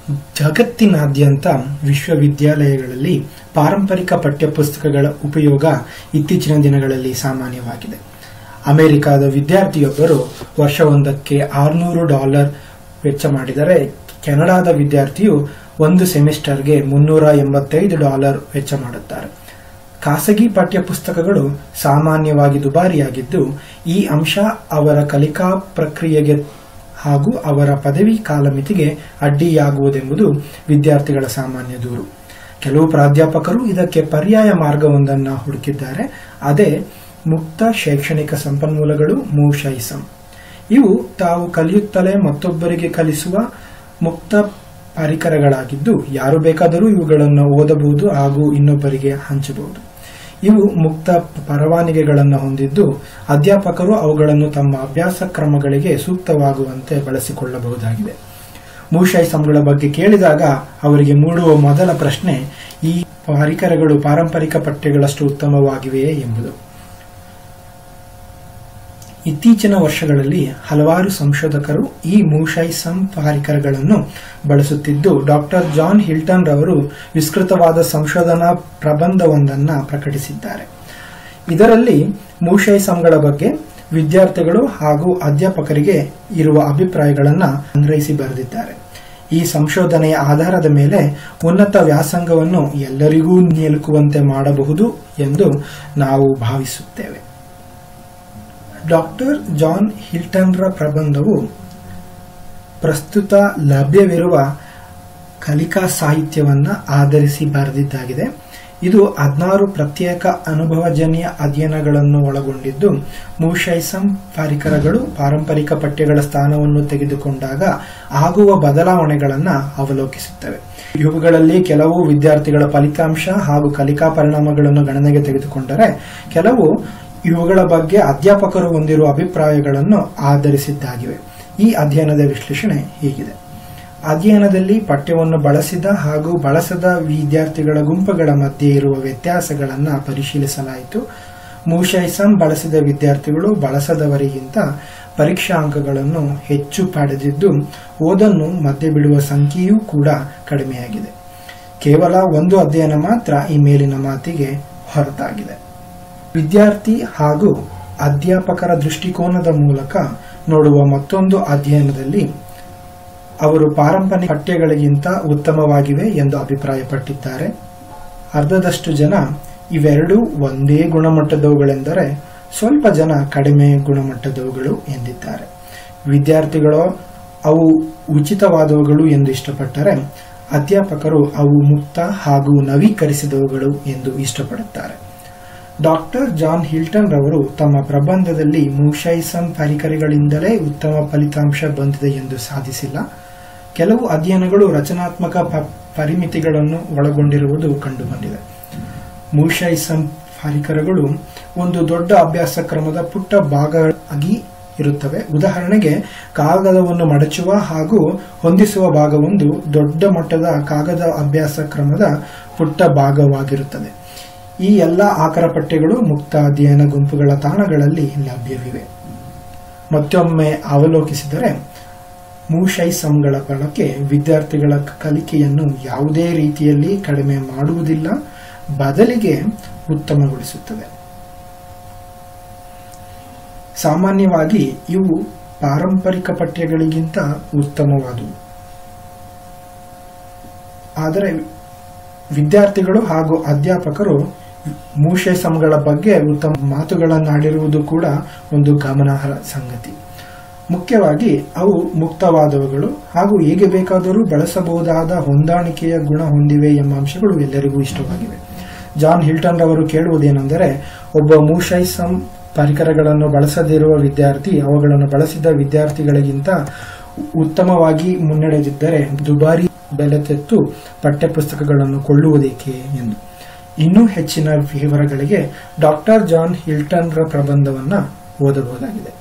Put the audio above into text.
ಜಗತ್ತಿನಾದ್ಯಂತ ವಿಶ್ವವಿದ್ಯಾಲಯಗಳಲ್ಲಿ ಪಾರಂಪರಿಕ ಪಠ್ಯಪುಸ್ತಕಗಳ ಉಪಯೋಗ ಇತ್ತೀಚಿನ ದಿನಗಳಲ್ಲಿ ಸಾಮಾನ್ಯವಾಗಿದೆ ಅಮೆರಿಕದ ವಿದ್ಯಾರ್ಥಿಯೊಬ್ಬರು ವರ್ಷವೊಂದಕ್ಕೆ ಆರುನೂರು ಡಾಲರ್ ವೆಚ್ಚ ಮಾಡಿದರೆ ಕೆನಡಾದ ವಿದ್ಯಾರ್ಥಿಯು ಒಂದು ಸೆಮಿಸ್ಟರ್ಗೆ ಮುನ್ನೂರ ಎಂಬತ್ತೈದು ಡಾಲರ್ ವೆಚ್ಚ ಮಾಡುತ್ತಾರೆ ಖಾಸಗಿ ಪಠ್ಯಪುಸ್ತಕಗಳು ಸಾಮಾನ್ಯವಾಗಿ ದುಬಾರಿಯಾಗಿದ್ದು ಈ ಅಂಶ ಅವರ ಕಲಿಕಾ ಪ್ರಕ್ರಿಯೆಗೆ ಹಾಗೂ ಅವರ ಪದವಿ ಕಾಲಮಿತಿಗೆ ಅಡ್ಡಿಯಾಗುವುದೆಂಬುದು ವಿದ್ಯಾರ್ಥಿಗಳ ಸಾಮಾನ್ಯ ದೂರು ಕೆಲವು ಪ್ರಾಧ್ಯಾಪಕರು ಇದಕ್ಕೆ ಪರ್ಯಾಯ ಮಾರ್ಗವೊಂದನ್ನು ಹುಡುಕಿದ್ದಾರೆ ಅದೇ ಮುಕ್ತ ಶೈಕ್ಷಣಿಕ ಸಂಪನ್ಮೂಲಗಳು ಮೂಶೈಸಂ ಇವು ತಾವು ಕಲಿಯುತ್ತಲೇ ಮತ್ತೊಬ್ಬರಿಗೆ ಕಲಿಸುವ ಮುಕ್ತ ಪರಿಕರಗಳಾಗಿದ್ದು ಯಾರು ಬೇಕಾದರೂ ಇವುಗಳನ್ನು ಓದಬಹುದು ಹಾಗೂ ಇನ್ನೊಬ್ಬರಿಗೆ ಹಂಚಬಹುದು ಇವು ಮುಕ್ತ ಪರವಾನಗಿಗಳನ್ನು ಹೊಂದಿದ್ದು ಅಧ್ಯಾಪಕರು ಅವುಗಳನ್ನು ತಮ್ಮ ಅಭ್ಯಾಸ ಕ್ರಮಗಳಿಗೆ ಸೂಕ್ತವಾಗುವಂತೆ ಬಳಸಿಕೊಳ್ಳಬಹುದಾಗಿದೆ ಮೂಶೈಸಂಗಳ ಬಗ್ಗೆ ಕೇಳಿದಾಗ ಅವರಿಗೆ ಮೂಡುವ ಮೊದಲ ಪ್ರಶ್ನೆ ಈ ಪರಿಕರಗಳು ಪಾರಂಪರಿಕ ಪಠ್ಯಗಳಷ್ಟು ಉತ್ತಮವಾಗಿವೆಯೇ ಎಂಬುದು ಇತ್ತೀಚಿನ ವರ್ಷಗಳಲ್ಲಿ ಹಲವಾರು ಸಂಶೋಧಕರು ಈ ಮೂಶೈಸಂ ಪರಿಕರಗಳನ್ನು ಬಳಸುತ್ತಿದ್ದು ಡಾಕ್ಟರ್ ಜಾನ್ ಹಿಲ್ಟನ್ ರವರು ವಿಸ್ತೃತವಾದ ಸಂಶೋಧನಾ ಪ್ರಬಂಧವೊಂದನ್ನು ಪ್ರಕಟಿಸಿದ್ದಾರೆ ಇದರಲ್ಲಿ ಮೂಶೈಸಂಗಳ ಬಗ್ಗೆ ವಿದ್ಯಾರ್ಥಿಗಳು ಹಾಗೂ ಅಧ್ಯಾಪಕರಿಗೆ ಇರುವ ಅಭಿಪ್ರಾಯಗಳನ್ನು ಸಂಗ್ರಹಿಸಿ ಬರೆದಿದ್ದಾರೆ ಈ ಸಂಶೋಧನೆಯ ಆಧಾರದ ಮೇಲೆ ಉನ್ನತ ವ್ಯಾಸಂಗವನ್ನು ಎಲ್ಲರಿಗೂ ನಿಲುಕುವಂತೆ ಮಾಡಬಹುದು ಎಂದು ನಾವು ಭಾವಿಸುತ್ತೇವೆ ಡಾಕ್ಟರ್ ಜಾನ್ ಹಿಲ್ಟನ್ರ ಪ್ರಬಂಧವು ಪ್ರಸ್ತುತ ಲಭ್ಯವಿರುವ ಕಲಿಕಾ ಸಾಹಿತ್ಯವನ್ನು ಆಧರಿಸಿ ಬರೆದಿದ್ದಾಗಿದೆ ಇದು ಹದಿನಾರು ಪ್ರತ್ಯೇಕ ಅನುಭವಜನ್ಯ ಅಧ್ಯಯನಗಳನ್ನು ಒಳಗೊಂಡಿದ್ದು ಮೂಶೈಸಂ ಪರಿಕರಗಳು ಪಾರಂಪರಿಕ ಪಠ್ಯಗಳ ಸ್ಥಾನವನ್ನು ತೆಗೆದುಕೊಂಡಾಗ ಆಗುವ ಬದಲಾವಣೆಗಳನ್ನು ಅವಲೋಕಿಸುತ್ತವೆ ಇವುಗಳಲ್ಲಿ ಕೆಲವು ವಿದ್ಯಾರ್ಥಿಗಳ ಫಲಿತಾಂಶ ಹಾಗೂ ಕಲಿಕಾ ಪರಿಣಾಮಗಳನ್ನು ಗಣನೆಗೆ ತೆಗೆದುಕೊಂಡರೆ ಕೆಲವು ಇವುಗಳ ಬಗ್ಗೆ ಅಧ್ಯಾಪಕರು ಹೊಂದಿರುವ ಅಭಿಪ್ರಾಯಗಳನ್ನು ಆಧರಿಸಿದ್ದಾಗಿವೆ ಈ ಅಧ್ಯಯನದ ವಿಶ್ಲೇಷಣೆ ಹೀಗಿದೆ ಅಧ್ಯಯನದಲ್ಲಿ ಪಠ್ಯವನ್ನು ಬಳಸಿದ ಹಾಗೂ ಬಳಸದ ವಿದ್ಯಾರ್ಥಿಗಳ ಗುಂಪುಗಳ ಮಧ್ಯೆ ಇರುವ ವ್ಯತ್ಯಾಸಗಳನ್ನು ಪರಿಶೀಲಿಸಲಾಯಿತು ಮೂಶೈಸಂ ಬಳಸಿದ ವಿದ್ಯಾರ್ಥಿಗಳು ಬಳಸದವರಿಗಿಂತ ಪರೀಕ್ಷಾ ಅಂಕಗಳನ್ನು ಹೆಚ್ಚು ಪಡೆದಿದ್ದು ಓದನ್ನು ಮಧ್ಯೆ ಬಿಡುವ ಸಂಖ್ಯೆಯೂ ಕೂಡ ಕಡಿಮೆಯಾಗಿದೆ ಕೇವಲ ಒಂದು ಅಧ್ಯಯನ ಮಾತ್ರ ಈ ಮೇಲಿನ ಮಾತಿಗೆ ಹೊರತಾಗಿದೆ ವಿದ್ಯಾರ್ಥಿ ಹಾಗೂ ಅಧ್ಯಾಪಕರ ದೃಷ್ಟಿಕೋನದ ಮೂಲಕ ನೋಡುವ ಮತ್ತೊಂದು ಅಧ್ಯಯನದಲ್ಲಿ ಅವರು ಪಾರಂಪರಿಕ ಪಠ್ಯಗಳಿಗಿಂತ ಉತ್ತಮವಾಗಿವೆ ಎಂದು ಅಭಿಪ್ರಾಯಪಟ್ಟಿದ್ದಾರೆ ಅರ್ಧದಷ್ಟು ಜನ ಇವೆರಡೂ ಒಂದೇ ಗುಣಮಟ್ಟದವುಗಳೆಂದರೆ ಸ್ವಲ್ಪ ಜನ ಕಡಿಮೆ ಗುಣಮಟ್ಟದವುಗಳು ಎಂದಿದ್ದಾರೆ ವಿದ್ಯಾರ್ಥಿಗಳು ಅವು ಉಚಿತವಾದವುಗಳು ಎಂದು ಇಷ್ಟಪಟ್ಟರೆ ಅಧ್ಯಾಪಕರು ಅವು ಮುಕ್ತ ಹಾಗೂ ನವೀಕರಿಸಿದವುಗಳು ಎಂದು ಇಷ್ಟಪಡುತ್ತಾರೆ ಡಾಕ್ಟರ್ ಜಾನ್ ಹಿಲ್ಟನ್ ರವರು ತಮ್ಮ ಪ್ರಬಂಧದಲ್ಲಿ ಮೂಶೈಸಂ ಪರಿಕರಗಳಿಂದಲೇ ಉತ್ತಮ ಫಲಿತಾಂಶ ಬಂದಿದೆ ಎಂದು ಸಾಧಿಸಿಲ್ಲ ಕೆಲವು ಅಧ್ಯಯನಗಳು ರಚನಾತ್ಮಕ ಪರಿಮಿತಿಗಳನ್ನು ಒಳಗೊಂಡಿರುವುದು ಕಂಡುಬಂದಿದೆ ಮೂಶೈಸಂ ಪರಿಕರಗಳು ಒಂದು ದೊಡ್ಡ ಅಭ್ಯಾಸ ಕ್ರಮದ ಪುಟ್ಟ ಭಾಗವಾಗಿ ಇರುತ್ತವೆ ಉದಾಹರಣೆಗೆ ಕಾಗದವನ್ನು ಮಡಚುವ ಹಾಗೂ ಹೊಂದಿಸುವ ಭಾಗವೊಂದು ದೊಡ್ಡ ಮಟ್ಟದ ಕಾಗದ ಅಭ್ಯಾಸ ಕ್ರಮದ ಪುಟ್ಟ ಭಾಗವಾಗಿರುತ್ತದೆ ಈ ಎಲ್ಲ ಆಕರ ಪಠ್ಯಗಳು ಮುಕ್ತ ಅಧ್ಯಯನ ಗುಂಪುಗಳ ತಾಣಗಳಲ್ಲಿ ಲಭ್ಯವಿವೆ ಮತ್ತೊಮ್ಮೆ ಅವಲೋಕಿಸಿದರೆ ಮೂಶೈಸಂಗಳ ಬಳಕೆ ವಿದ್ಯಾರ್ಥಿಗಳ ಕಲಿಕೆಯನ್ನು ಯಾವುದೇ ರೀತಿಯಲ್ಲಿ ಕಡಿಮೆ ಮಾಡುವುದಿಲ್ಲ ಬದಲಿಗೆ ಉತ್ತಮಗೊಳಿಸುತ್ತದೆ ಸಾಮಾನ್ಯವಾಗಿ ಇವು ಪಾರಂಪರಿಕ ಪಠ್ಯಗಳಿಗಿಂತ ಉತ್ತಮವಾದವು ಆದರೆ ವಿದ್ಯಾರ್ಥಿಗಳು ಹಾಗೂ ಅಧ್ಯಾಪಕರು ಮೂಶೈಸಂಗಳ ಬಗ್ಗೆ ಉತ್ತಮ ಮಾತುಗಳನ್ನಾಡಿರುವುದು ಕೂಡ ಒಂದು ಗಮನಾರ್ಹ ಸಂಗತಿ ಮುಖ್ಯವಾಗಿ ಅವು ಮುಕ್ತವಾದವುಗಳು ಹಾಗೂ ಹೇಗೆ ಬೇಕಾದರೂ ಬಳಸಬಹುದಾದ ಹೊಂದಾಣಿಕೆಯ ಗುಣ ಹೊಂದಿವೆ ಎಂಬ ಅಂಶಗಳು ಎಲ್ಲರಿಗೂ ಇಷ್ಟವಾಗಿವೆ ಜಾನ್ ಹಿಲ್ಟನ್ ರವರು ಕೇಳುವುದೇನೆಂದರೆ ಒಬ್ಬ ಮೂಶೈಸಂ ಪರಿಕರಗಳನ್ನು ಬಳಸದಿರುವ ವಿದ್ಯಾರ್ಥಿ ಅವುಗಳನ್ನು ಬಳಸಿದ ವಿದ್ಯಾರ್ಥಿಗಳಿಗಿಂತ ಉತ್ತಮವಾಗಿ ಮುನ್ನಡೆದಿದ್ದರೆ ದುಬಾರಿ ಬೆಲೆ ತೆತ್ತು ಪಠ್ಯಪುಸ್ತಕಗಳನ್ನು ಕೊಳ್ಳುವುದೇಕೆ ಎಂದು ಇನ್ನೂ ಹೆಚ್ಚಿನ ವಿವರಗಳಿಗೆ ಡಾಕ್ಟರ್ ಜಾನ್ ಹಿಲ್ಟನ್ರ ಪ್ರಬಂಧವನ್ನು ಓದಬಹುದಾಗಿದೆ